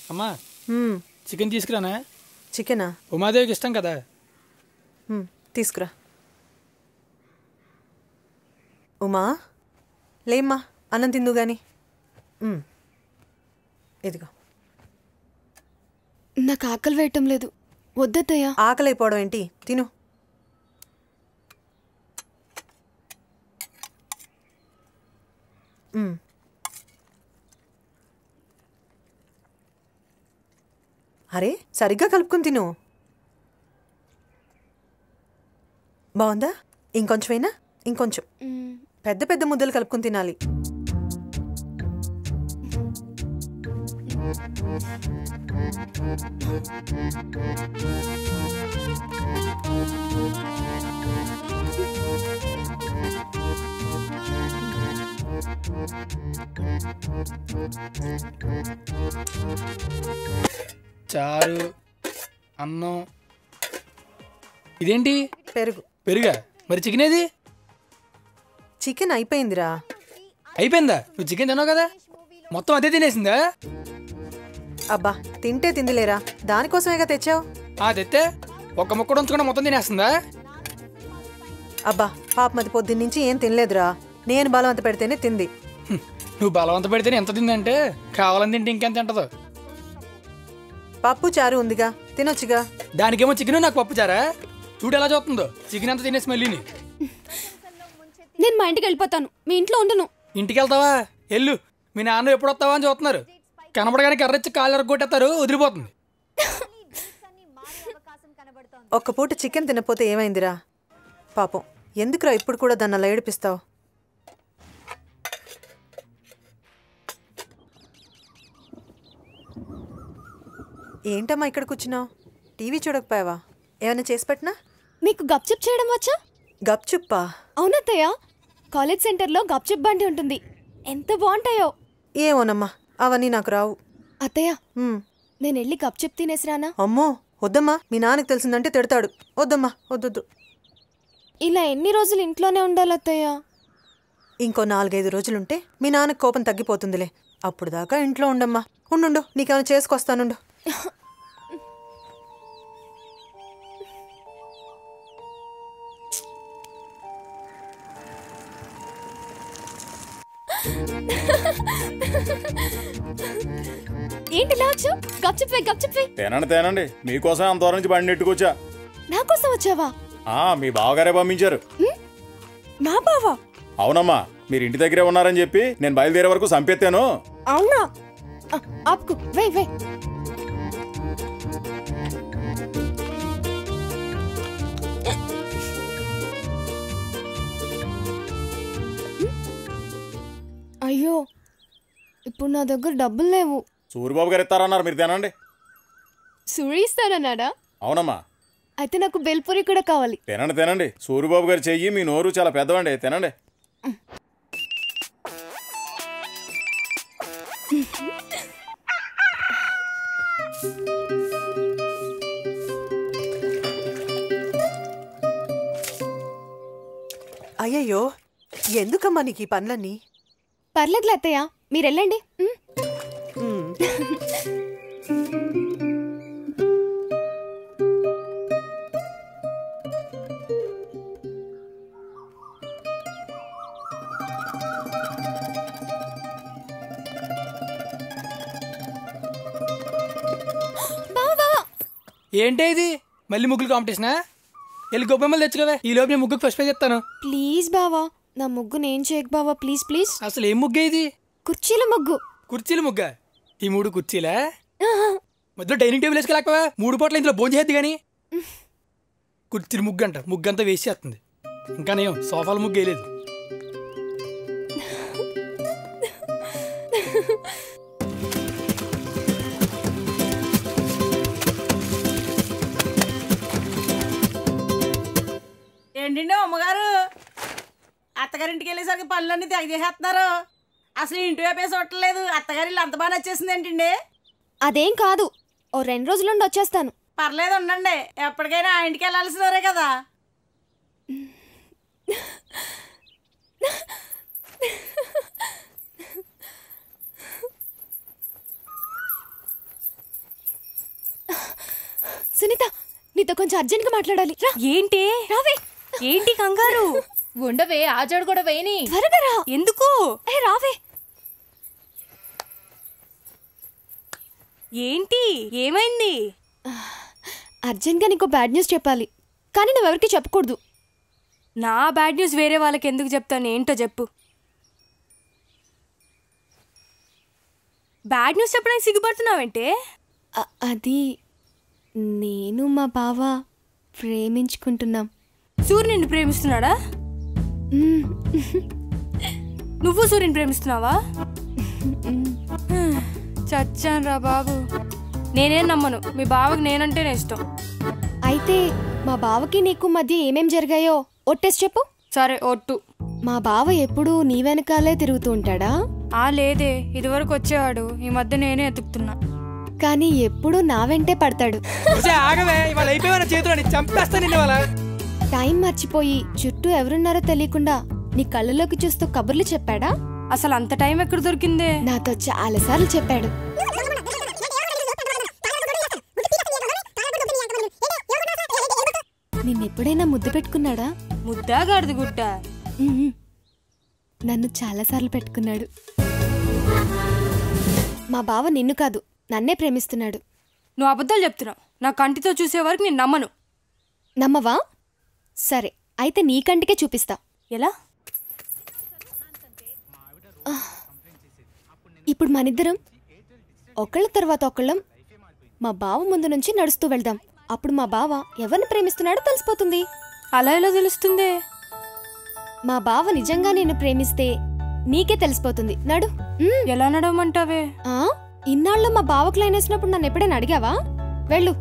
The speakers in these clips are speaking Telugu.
అమ్మా మ్మ్. చికెన్ తీసుకురానా చికెనా ఉమాదేవికి ఇష్టం కదా మ్మ్. తీసుకురా ఉమా లేమ్మా అన్నం తిందు గాని మ్మ్. ఇదిగో నాకు ఆకలి వేయటం లేదు వద్దత్తయ్య ఆకలి అయిపోవడం ఏంటి తిను మ్మ్. అరే సరిగ్గా కలుపుకుని తిను బాగుందా ఇంకొంచెమైనా ఇంకొంచెం పెద్ద పెద్ద ముద్దలు కలుపుకుని తినాలి చారు అన్నం ఇదేంటి పెరుగు పెరుగా మరి చికెన్ ఏది చికెన్ అయిపోయిందిరా అయిపోయిందా నువ్వు చికెన్ తిన్నావు కదా మొత్తం అదే తినేసిందా అబ్బా తింటే తిందిలేరా దానికోసమేగా తెచ్చావు ఆ తెస్తే ఒక్క ముక్క కూడా ఉంచకుండా మొత్తం తినేస్తుందా అబ్బా పాప మది పొద్దున్నుంచి ఏం తినలేదురా నేను బలవంత పెడితేనే తింది హ్మ్. నువ్వు బలవంత పెడితేనే ఎంత తిందంటే కావాలని తింటే ఇంకెంత తింటదో పప్పు చారు ఉందిగా తినొచ్చుగా దానికేమో చికెన్ నాకు పప్పు చారా చూడు ఎలా చూస్తుందో చికెన్ అంతా తినేసి మళ్ళీని నేను మా ఇంటికి వెళ్ళిపోతాను మీ ఇంట్లో ఉండను ఇంటికి వెళ్తావా ఎల్లు మీ నాన్న ఎప్పుడు వస్తావా అని చూస్తున్నారు కనపడగానే కర్రెచ్చి కాళ్ళు ఎరగొట్టేస్తారు వదిలిపోతుంది ఒక్క పూట చికెన్ తినపోతే ఏమైందిరా పాపం ఎందుకురా ఇప్పుడు కూడా దాన్ని అలా ఏడిపిస్తావు ఏంటమ్మా ఇక్కడ కూర్చున్నావు టీవీ చూడకపోయావా ఏమైనా చేసి పెట్టినా మీకు గప్చిప్ చేయడం వచ్చా గప్చుప్పా అవునత్తయ్య కాలేజ్ సెంటర్లో గప్చిప్ బండి ఉంటుంది ఎంత బాగుంటాయో ఏమోనమ్మా అవన్నీ నాకు రావు అత్తయ్య ఉమ్, నేను వెళ్ళి గప్చిప్ తినేసిరానా అమ్మో వద్దమ్మా మీ నాన్నకి తెలిసిందంటే తిడతాడు వద్దమ్మా వద్దొద్దు ఇలా ఎన్ని రోజులు ఇంట్లోనే ఉండాలి అత్తయ్య ఇంకో నాలుగైదు రోజులుంటే మీ నాన్నకి కోపం తగ్గిపోతుందిలే అప్పుడు దాకా ఇంట్లో ఉండమ్మా ఉండు నీకేమైనా చేసుకొస్తానుండు ఏంటి ఇలా వచ్చావు గప్చిప్ వే గప్చిప్ వే తినండి తినండి మీకోసం అంత దూరం నుంచి బండి నెట్టుకొచ్చా నా కోసం వచ్చావా ఆ మీ బావగారే పంపించారు మా బావా అవునమ్మా మీరు ఇంటి దగ్గరే ఉన్నారని చెప్పి నేను బయలుదేరే వరకు సంపెత్తాను అవునా ఆ, ఆపుకు వే వే అయ్యో ఇప్పుడు నా దగ్గర డబ్బులు లేవు సూరిబాబు గారు ఇస్తారన్నారు మీరు తినండి సుడి ఇస్తానన్నాడా అవునమ్మా అయితే నాకు బెల్పూరి కూడా కావాలి తినండి తినండి సూరిబాబు గారు చెయ్యి మీ నోరు చాలా పెద్దవండి తినండి అయ్యయ్యో ఎందుకమ్మా నీకు ఈ పనులన్నీ పర్లేదులే అత్తయ్య మీరు వెళ్ళండి ఉమ్. ఉమ్, బావా బావా ఏంటి ఇది మళ్ళీ ముగ్గులు కాంపిటీషనా వెళ్ళి గొప్పమ్మలు తెచ్చు కదా ఈ లోపు నేను ముగ్గుకు ఫస్ట్ ప్రైజ్ చెప్తాను ప్లీజ్ బావా నా ముగ్గు నేను చేయకు బావా ప్లీజ్ ప్లీజ్ అసలు ఏం ముగ్గే ఇది కుర్చీల ముగ్గు కుర్చీల ముగ్గ ఈ మూడు కుర్చీలా మధ్యలో డైనింగ్ టేబుల్ వేసుకెళ్ళకపోవా మూడు పూట్ల ఇందులో భోజనం చేద్ది కానీ కుర్చీల ముగ్గు అంట ముగ్గు అంతా వేసి చేస్తుంది ఇంకా నేను సోఫాల ముగ్గు వేయలేదు ఏంటండి అమ్మగారు అత్తగారింటికి వెళ్ళేసరికి పనులన్నీ తెగ చేసేస్తున్నారు అసలు ఇంటి వైపే చూడట్లేదు అత్తగారి ఇల్లు అంత బాగా నచ్చేసింది ఏంటండి అదేం కాదు ఓ రెండు రోజుల నుండి వచ్చేస్తాను పర్లేదు ఉండండి ఎప్పటికైనా ఆ ఇంటికి వెళ్ళాల్సినవరే కదా సునీత నీతో కొంచెం అర్జెంట్ గా మాట్లాడాలి రా ఏంటి రావే ఏంటి కంగారు ఉండవే ఆజాడు కూడా వేయని త్వరగా రా ఎందుకు ఏ రావే ఏంటి ఏమైంది అర్జెంట్ గా నీకు బ్యాడ్ న్యూస్ చెప్పాలి కానీ నువ్వెవరికి చెప్పకూడదు నా బ్యాడ్ న్యూస్ వేరే వాళ్ళకి ఎందుకు చెప్తాను ఏంటో చెప్పు బ్యాడ్ న్యూస్ చెప్పడానికి సిగ్గుపడుతున్నావంటే అ- అది నేను మా బావ ప్రేమించుకుంటున్నాం సూర్య నిన్ను ప్రేమిస్తున్నాడా మ్మ్. నువ్వు సూర్యుని ప్రేమిస్తున్నావా చచ్చాను రా బాబు నేనేం నమ్మను మీ బావకి నేనంటేనే ఇష్టం అయితే మా బావకి నీకు మధ్య ఏమేం జరిగాయో ఒట్టేసి చెప్పు సరే ఒట్టు మా బావ ఎప్పుడూ నీ వెనకాలే తిరుగుతూ ఉంటాడా ఆ లేదే ఇదివరకు వచ్చేవాడు ఈ మధ్య నేనే ఎతుకుతున్నా కానీ ఎప్పుడూ నా వెంటే పడతాడు ఉసే, ఆగవే ఇవాళ అయిపోయిన చేతులని చంపేస్తా నిన్ను ఇవాళ టైం మర్చిపోయి చుట్టూ ఎవరున్నారో తెలియకుండా నీ కళ్ళలోకి చూస్తూ కబుర్లు చెప్పాడా అసలు అంత టైం ఎక్కడ దొరికిందే నాతో చాలాసార్లు చెప్పాడు నిన్నెప్పుడైనా ముద్దు పెట్టుకున్నాడా ముద్దా గాడిద గుడ్డ ఉహుం. నన్ను చాలాసార్లు పెట్టుకున్నాడు మా బావ నిన్ను కాదు నన్నే ప్రేమిస్తున్నాడు నువ్వు అబద్ధాలు చెప్తున్నావు నా కంటితో చూసే వరకు నేను నమ్మను నమ్మవా సరే అయితే నీ కంటికే చూపిస్తా ఎలా ఇప్పుడు మనిద్దరం ఒకళ్ళ తర్వాత ఒకళ్ళం మా బావ ముందు నుంచి నడుస్తూ వెళ్దాం అప్పుడు మా బావ ఎవరిని ప్రేమిస్తున్నాడో తెలిసిపోతుంది అలా ఎలా తెలుస్తుంది మా బావ నిజంగా నిన్ను ప్రేమిస్తే నీకే తెలిసిపోతుంది నడు ఉమ్. ఎలా నడవమంటావే ఆ ఇన్నాళ్ళు మా బావకు లైన్ వేసినప్పుడు నన్ను ఎప్పుడైనా అడిగావా వెళ్ళు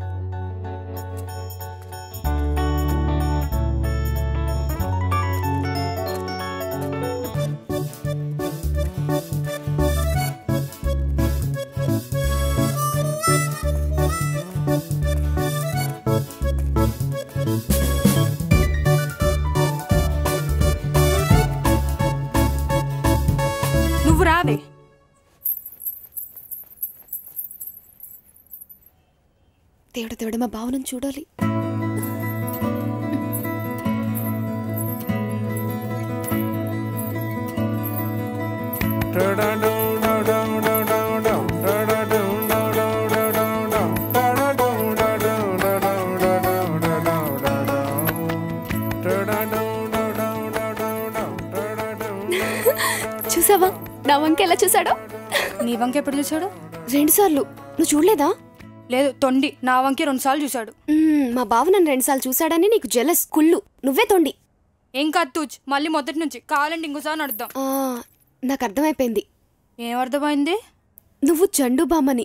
నువ్వు రావే దేవుడు దేవుడు మా బావను చూడాలి చూసావా నా వంక ఎలా చూసాడో నీ వంక ఎప్పుడు చూశాడు రెండు సార్లు నువ్వు చూడలేదా లేదు తొండి నా వంకే రెండు సార్లు చూశాడు మ్మ్, మా బావ నన్ను రెండుసార్లు చూసాడని నీకు జెలస్ కుళ్ళు నువ్వే తొండి ఏం కాదు తూచ్ మళ్ళీ మొదటి నుంచి కావాలంటే ఇంకోసారి నడుద్దాం ఆ, నాకు అర్థమైపోయింది ఏం అర్థమైంది నువ్వు చండు బామ్మని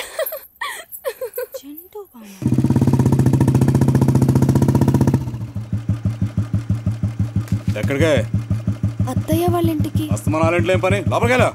ఎక్కడికే అత్తయ్య వాళ్ళ ఇంటికి అస్తమానాలింట్లో ఏం పని లోపలికెళ్ళా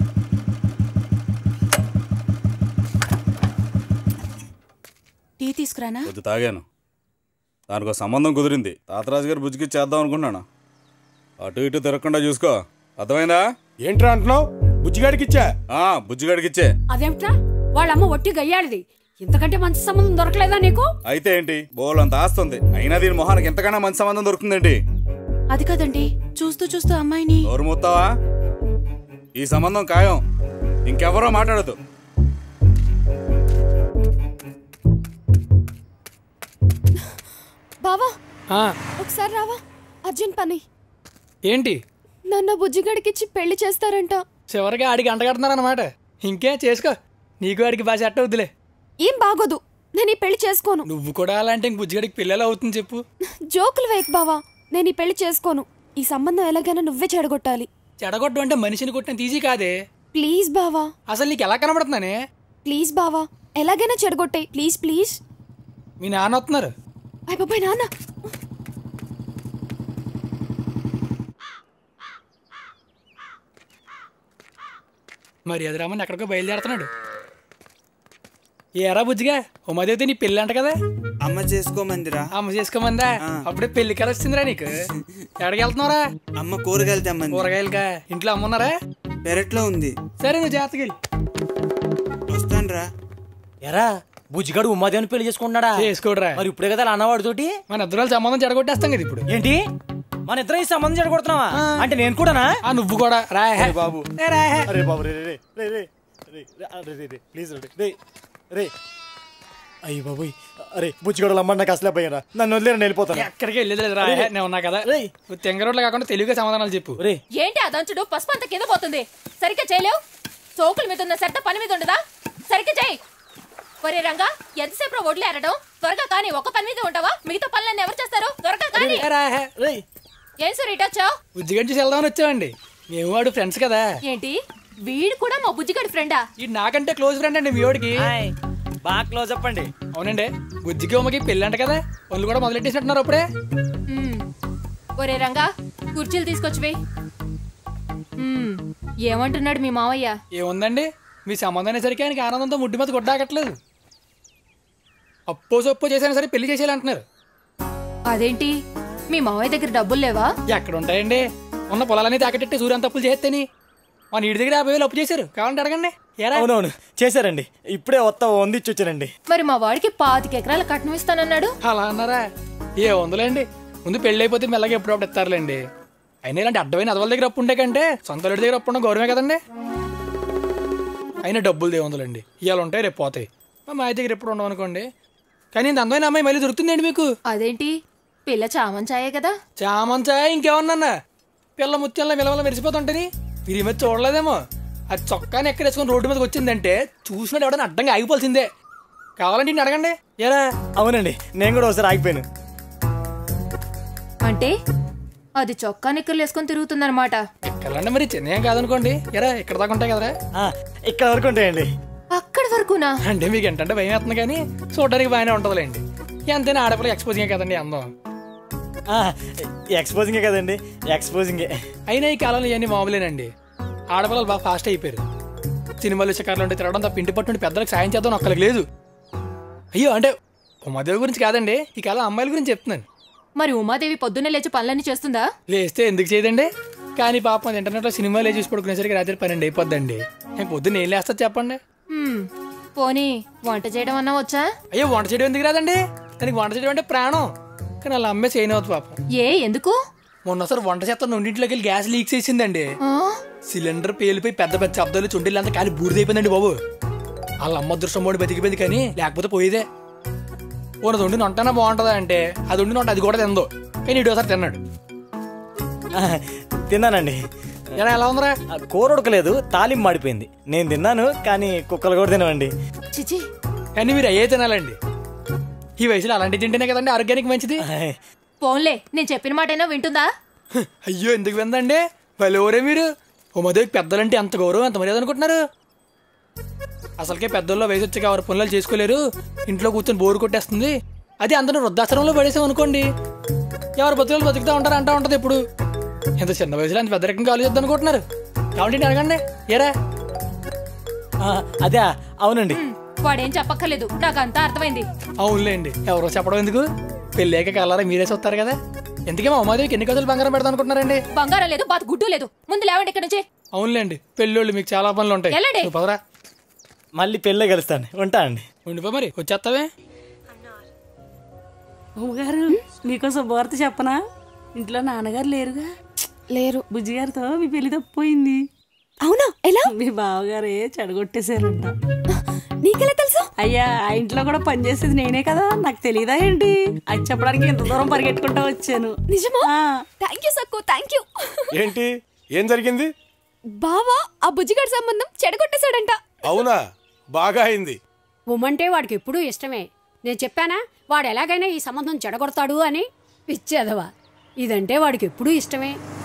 టీ తీసుకురానా కొద్ది తాగాను దానికి ఒక సంబంధం కుదిరింది తాతరాజు గారు బుజ్జికి చేద్దాం అనుకున్నాను అటు ఇటు తిరగకుండా చూసుకో అర్థమైందా ఏంట్రా అంటున్నావు బుజ్జిగాడికి ఇచ్చా ఆ బుజ్జిగాడికి ఇచ్చే అదేమిట్రా వాళ్ళమ్మ ఒట్టి గయ్యాడిది ఇంతకంటే మంచి సంబంధం దొరకలేదా నీకు అయితే ఏంటి బోలంత ఆస్తుంది అయినా దీని మొహానికి ఎంతకన్నా మంచి సంబంధం దొరుకుతుందేంటి అది కాదండి చూస్తూ చూస్తూ అమ్మాయిని నోరు మూస్తావా ఈ సంబంధం ఖాయం ఇంకెవరో మాట్లాడదు బావా ఆ, ఒకసారి రావా అర్జున్ పని ఏంటి నన్ను బుజ్జిగడికిచ్చి పెళ్లి చేస్తారంట చివరిగా ఆడికి అంటగడుతున్నారన్నమాట ఇంకే చేసుకో నీకు ఆడికి బాగా సెట్ అవుద్దిలే ఏం బాగోదు నేను ఈ పెళ్లి చేసుకోను నువ్వు కూడా అలాంటి ఇంక బుజ్జిగడికి పిల్లలు అవుతుంది చెప్పు జోకులు వేయకు బావా నేను ఈ పెళ్లి చేసుకోను ఈ సంబంధం ఎలాగైనా నువ్వే చెడగొట్టాలి చెడగొట్టు అంటే మనిషిని కొట్టిన ఈజీ కాదే ప్లీజ్ బావా అసలు నీకు ఎలా కనబడుతున్నానే ప్లీజ్ బావా ఎలాగైనా చెడగొట్టాయి ప్లీజ్ ప్లీజ్ మీ నాన్న వస్తున్నారు అయ్య బాబాయ్ నాన్న మరి అది రామని ఎక్కడికో బయలుదేరుతున్నాడు ఏరా బుజ్జిగా ఉమాదేవితే నీ పెళ్ళి అంట కదా అమ్మ చేసుకోమందిరా అమ్మ చేసుకోమందా అప్పుడే పెళ్లి కల వచ్చిందిరా నీకు ఎక్కడికి వెళ్తున్నావురా అమ్మ కూరగాయలు తెమ్మంది కూరగాయలుగా ఇంట్లో అమ్మున్నారా పెరట్లో ఉంది సరే నువ్వు జాగ్రత్తగా వెళ్ళు వస్తానురా ఎరా బుజ్జిగాడు ఉమాదేవిని పెళ్లి చేసుకుంటున్నాడా చేసుకోడరా మరి ఇప్పుడే కదా అలా అన్నవాడితోటి మన ఇద్దరు సంబంధం చెడగొట్టేస్తాం కదా ఇప్పుడు ఏంటి మన ఇద్దరం ఈ సంబంధం చెడగొడుతున్నావా అంటే నేను కూడానా ఆ నువ్వు కూడా రాహే బాబు ఏ రాహే అరే బాబు రే రే రే రే రే రే రే రే రే ప్లీజ్ రే రే రే అయ్యి బాబోయ్ అరే బుచ్చిగడ అమ్మ నాకు అసలే పోయారా నన్ను వదిలేరు నేను వెళ్ళిపోతాను ఎక్కడికి వెళ్ళేది లేదు రాహే నేను ఉన్నా కదా నువ్వు తెంగరోడ్లు కాకుండా తెలుగుగా సమాధానాలు చెప్పు రే ఏంటి ఆ దంచుడు పసుపు అంత కింద పోతుంది సరిగ్గా చేయలేవు చోకుల మీద ఉన్న శ్రద్ధ పని మీద ఉండదా సరిగ్గా చేయి ఒరే రంగా ఎంతసేపు రా ఒడ్లు ఏరడం త్వరగా కానీ ఒక పని మీద ఉంటావా మిగతా పనులన్నీ ఎవరు చేస్తారు త్వరగా కానీ ఏ రాహే రే ఏం సార్ ఇటు వచ్చావు ఉద్యోగం చూసి వెళ్దామని వచ్చామండి మేము వాడు ఫ్రెండ్స్ కదా ఏంటి వీడు కూడా మా బుజ్జిగడి ఫ్రెండా ఈ నాకంటే క్లోజ్ ఫ్రెండ్ అండి మీ వాడికి హాయ్ బాగా క్లోజ్ అప్ అండి అవునండి బుజ్జికి ఉమ్మకి పెళ్ళి అంట కదా వాళ్ళు కూడా మొదలెట్టేసినట్టున్నారు అప్పుడే మ్మ్. ఒరే రంగా కుర్చీలు తీసుకొచ్చివి మ్మ్. ఏమంటున్నాడు మీ మావయ్య ఏముందండి మీ సంబంధం అనేసరికి ఆయనకి ఆనందంతో ముడ్డి మీద గుడ్డాకట్లేదు అప్పో సొప్పో చేసైనా సరే పెళ్లి చేసేయాలంటున్నారు అదేంటి మీ మావయ్య దగ్గర డబ్బులు లేవా ఎక్కడ ఉంటాయండి ఉన్న పొలాలన్నీ తాకట్టెట్టి సూర్యం తప్పులు చేస్తేని మా నీటి దగ్గర యాభై వేలు అప్పు చేశారు కావాలంటే అడగండి ఏరా అవునవును చేశారండి ఇప్పుడే వస్తా వందిచ్చి వచ్చానండి మరి మా వాడికి పాతిక ఎకరాల కట్నం ఇస్తానన్నాడు అలా అన్నారా ఏ వందలేండి ముందు పెళ్ళి అయిపోతే మెల్లగా ఎప్పుడప్పుడు ఇస్తారులేండి అయినా ఇలాంటి అడ్డమైన అదవాళ్ళ దగ్గర అప్పు ఉండే కంటే సొంత వాళ్ళ దగ్గర అప్పు ఉండడం గౌరవమే కదండి అయినా డబ్బులు దేవందులండి ఇవాళ ఉంటాయి రేపు పోతాయి మా మాయ దగ్గర ఎప్పుడు ఉండవు అనుకోండి కానీ ఇంత అందమైన అమ్మాయి మళ్ళీ దొరుకుతుందండి మీకు అదేంటి పిల్ల చామంచాయే కదా చామంచా ఇంకేమన్నా పిల్ల ముత్యంలో విలవల మెరిసిపోతుంటని మీరు ఈ మధ్య చూడలేదేమో ఆ చొక్కాని ఎక్కడ వేసుకొని రోడ్డు మీదకి వచ్చిందంటే చూసినట్టు ఎవడన్నా అడ్డంగా ఆగిపోవాల్సిందే కావాలంటే ఇన్ని అడగండి ఏరా అవునండి నేను కూడా ఒకసారి ఆగిపోయాను అంటే అది చొక్కా నిక్కర్లు వేసుకొని తిరుగుతుందన్నమాట ఎక్కడంటే మరి చిన్న ఏం కాదనుకోండి ఎరా ఇక్కడ దాకా ఉంటాయి కదరా ఆ, ఇక్కడ వరకు ఉంటాయండి అక్కడి వరకునా అంటే మీకు ఏంటంటే భయం వేస్తుంది కానీ చూడడానికి బాగానే ఉంటుందిలేండి ఎంతైనా ఆడపిల్ల ఎక్స్పోజింగ్ కదండి అందం ఆ, ఎక్స్పోజింగే కదండి ఎక్స్పోజింగే అయినా ఈ కాలంలో ఇవన్నీ మామూలేనండి ఆడపిల్లలు బాగా ఫాస్ట్ అయిపోయారు సినిమాలు షికార్లు ఉంటే తిరగడం తప్ప ఇంటి పట్టు నుండి పెద్దలకు సాయం చేద్దాం ఒక్కరికి లేదు అయ్యో అంటే ఉమాదేవి గురించి కాదండి ఈ కాలం అమ్మాయిల గురించి చెప్తున్నాను మరి ఉమాదేవి పొద్దున్నే లేచి పనులన్నీ చేస్తుందా లేస్తే ఎందుకు చేయదండి కానీ పాపం ఇంటర్నెట్లో సినిమాలు చూసి పడుకునేసరికి రాత్రి పన్నెండు అయిపోద్దండి నేను పొద్దున్న ఏం లేస్తా చెప్పండి హ్మ్, పోనీ వంట చేయడం అన్నా వచ్చా అయ్యో వంట చేయడం ఎందుకు రాదండి దానికి వంట చేయడం అంటే ప్రాణం కానీ అలా అమ్మే చేయను అవుతుంది పాపం ఏ ఎందుకు మొన్నసారి వంట చేస్తాను రెండింటిలోకి వెళ్ళి గ్యాస్ లీక్ చేసిందండి ఆ? సిలిండర్ పేలిపోయి పెద్ద పెద్ద శబ్దాలు చుండీలు అంతా కాలి బూడిదైపోయిందండి బాబు వాళ్ళ అమ్మ అదృష్టం మోడి బతికిపోయింది కానీ లేకపోతే పోయేదే ఓనది వండిన వంటనా బాగుంటుందా అంటే అది వండిన వంట అది కూడా తిందో కానీ ఇటు ఒకసారి తిన్నాడు ఆ, తిన్నానండి ఎలా ఎలా ఉందిరా ఆ, కూర ఉడకలేదు తాలింపు మాడిపోయింది నేను తిన్నాను కానీ కుక్కలు కూడా తినవండి చిచి కానీ మీరు అయ్యే తినాలండి ఈ వయసులో అలాంటివి తింటేనే కదండి ఆరోగ్యానికి మంచిది హాయ్. పోన్లే నేను చెప్పిన మాటైనా వింటుందా హ్, అయ్యో ఎందుకు విందండి వాళ్ళెవరే మీరు ఉమాదేవికి పెద్దలంటే ఎంత గౌరవం ఎంత మర్యాద అనుకుంటున్నారు అసలుకే పెద్దల్లో వయసు వచ్చి ఎవరు పనులు చేసుకోలేరు ఇంట్లో కూర్చొని బోరు కొట్టేస్తుంది అది అందరూ వృద్ధాశ్రమంలో పడేసాం అనుకోండి ఎవరు బతుకులు బతుకుతా ఉంటారు అంటా ఉంటది ఇప్పుడు ఎంత చిన్న వయసులో అంత పెద్ద రకంగా ఆలోచిద్దాం అనుకుంటున్నారు కాబట్టి అడగండి ఏరా ఆ, అదే అవునండి హ్మ్, వాడేం చెప్పక్కర్లేదు నాకంతా అర్థమైంది అవునులేండి ఎవరో చెప్పడం ఎందుకు పెళ్ళాక కలరా మీరే చూస్తారు కదా ఎందుకే మా ఉమాదేవికి ఎన్ని కథలు బంగారం పెడదాం అనుకుంటున్నారండి బంగారం లేదు బాత్ గుడ్డు లేదు ముందు లేవండి ఇక్కడ నుంచి అవునులేండి పెళ్ళోళ్ళు మీకు చాలా పనులు ఉంటాయి వెళ్ళండి. నువ్వు పదరా మళ్ళీ పెళ్ళే కలుస్తాను ఉంటా అండి ఉండిపో మరి వచ్చేస్తావే గారు నీకో శుభవార్త చెప్పనా ఇంట్లో నాన్నగారు లేరుగా లేరు బుజ్జిగారితో మీ పెళ్లి తప్పిపోయింది అవునా ఎలా మీ బావగారే చెడగొట్టేశారంట నీకెలా తెలుసు అయ్యా ఆ ఇంట్లో కూడా పనిచేసేది నేనే కదా నాకు తెలియదా ఏంటి అది చెప్పడానికి ఇంత దూరం పరిగెట్టుకుంటూ వచ్చాను నిజమా ఆ. థ్యాంక్ యూ సక్కు థ్యాంక్ యూ ఏంటి ఏం జరిగింది బావా ఆ బుజ్జిగాడి సంబంధం చెడగొట్టేశాడంట అవునా బాగా అయింది ఉమ్మంటే వాడికి ఎప్పుడూ ఇష్టమే నేను చెప్పానా వాడు ఎలాగైనా ఈ సంబంధం చెడగొడతాడు అని పిచ్చేదవా ఇదంటే వాడికి ఎప్పుడూ ఇష్టమే